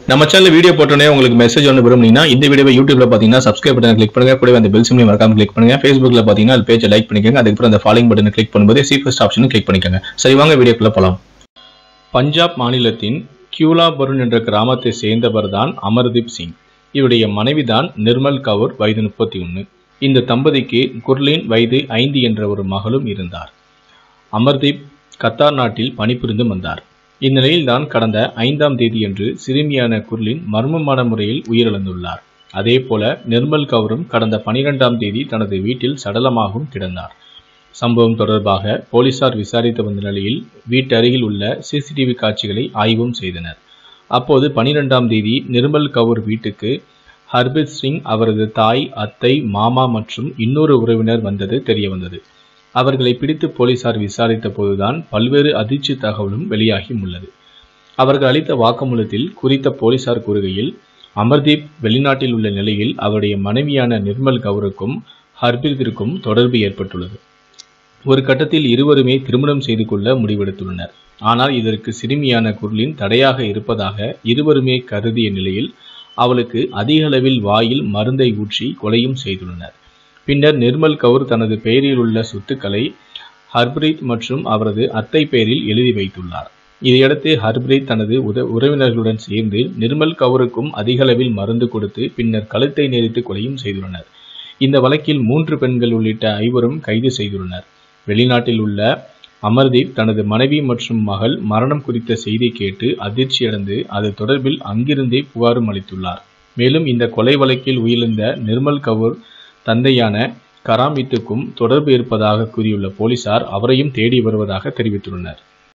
நம்ம channel video போட்டோன்னே உங்களுக்கு மெசேஜ் ஒன்று விரும்புனீங்கன்னா இந்த வீடியோவை யூடியூப்ல பார்த்தீங்கன்னா சப்ஸ்கிரைப் பட்டன் கிளிக் பண்ணுங்க கூடவே அந்த பெல் சிம்லையும் மறக்காம கிளிக் பண்ணுங்க ஃபேஸ்புக்ல பார்த்தீங்கன்னா அது பேஜை லைக் பண்ணிக்கோங்க அதுக்கப்புறம் அந்த ஃபாலோயிங் பட்டனை கிளிக் பண்ணும்போது சி ஃபர்ஸ்ட் ஆப்ஷனும் கிளிக் பண்ணிக்கோங்க சரி வாங்க வீடியோக்குள்ள போலாம் பஞ்சாப் மாநிலத்தின் கியூலா பருன் என்ற கிராமத்தை சேர்ந்தவர் தான் அமர்தீப் சிங் இவருடைய மனைவிதான் நிர்மல் கவுர் வயது முப்பத்தி ஒன்று இந்த தம்பதிக்கு குர்லின் வயது ஐந்து என்ற ஒரு மகளும் இருந்தார் அமர்தீப் கத்தார் நாட்டில் பணிபுரிந்து வந்தார் இந்நிலையில்தான் கடந்த ஐந்தாம் தேதியன்று சிறுமியான குர்லின் மர்மமான முறையில் உயிரிழந்துள்ளார் அதேபோல நிர்மல் கவுரும் கடந்த பனிரெண்டாம் தேதி தனது வீட்டில் சடலமாகவும் கிடந்தார் சம்பவம் தொடர்பாக போலீசார் விசாரித்து வந்த நிலையில் வீட்டருகில் உள்ள சிசிடிவி காட்சிகளை ஆய்வும் செய்தனர் அப்போது பனிரெண்டாம் தேதி நிர்மல் கவுர் வீட்டுக்கு ஹர்பித் சிங் அவரது தாய் அத்தை மாமா மற்றும் இன்னொரு உறவினர் வந்தது தெரியவந்தது அவர்களை பிடித்து போலீசார் விசாரித்த போதுதான் பல்வேறு அதிர்ச்சி தகவலும் வெளியாகி உள்ளது அவர்கள் அளித்த வாக்குமூலத்தில் குறித்த போலீசார் கூறுகையில் அமர்தீப் வெளிநாட்டில் உள்ள நிலையில் அவருடைய மனைவியான நிர்மல் கவுருக்கும் ஹர்பித்திற்கும் தொடர்பு ஏற்பட்டுள்ளது ஒரு கட்டத்தில் இருவருமே திருமணம் செய்து கொள்ள முடிவெடுத்துள்ளனர் ஆனால் இதற்கு சிறுமியான குர்லின் தடையாக இருப்பதாக இருவருமே கருதிய நிலையில் அவளுக்கு அதிக அளவில் வாயில் மருந்தை ஊற்றி கொலையும் செய்துள்ளனர் பின்னர் நிர்மல் கவுர் தனது பெயரில் உள்ள சொத்துக்களை ஹர்பிரீத் மற்றும் அவரது அத்தை பெயரில் எழுதி வைத்துள்ளார் இதையடுத்து ஹர்பிரீத் தனது உத உறவினர்களுடன் சேர்ந்து நிர்மல் கவுருக்கும் அதிக அளவில் மருந்து கொடுத்து பின்னர் கழுத்தை நெரித்து கொலையும் செய்துள்ளனர் இந்த வழக்கில் மூன்று பெண்கள் உள்ளிட்ட ஐவரும் கைது செய்துள்ளனர் வெளிநாட்டில் உள்ள அமர்தீப் தனது மனைவி மற்றும் மகள் மரணம் குறித்த செய்தி கேட்டு அதிர்ச்சியடைந்து அது தொடர்பில் அங்கிருந்தே புகாரும் அளித்துள்ளார் மேலும் இந்த கொலை வழக்கில் உயிரிழந்த நிர்மல் கவுர் தந்தையான கராமித்துக்கும் தொடர்பு இருப்பதாக கூறியுள்ள போலீசார் அவரையும் தேடி வருவதாக தெரிவித்துள்ளனர்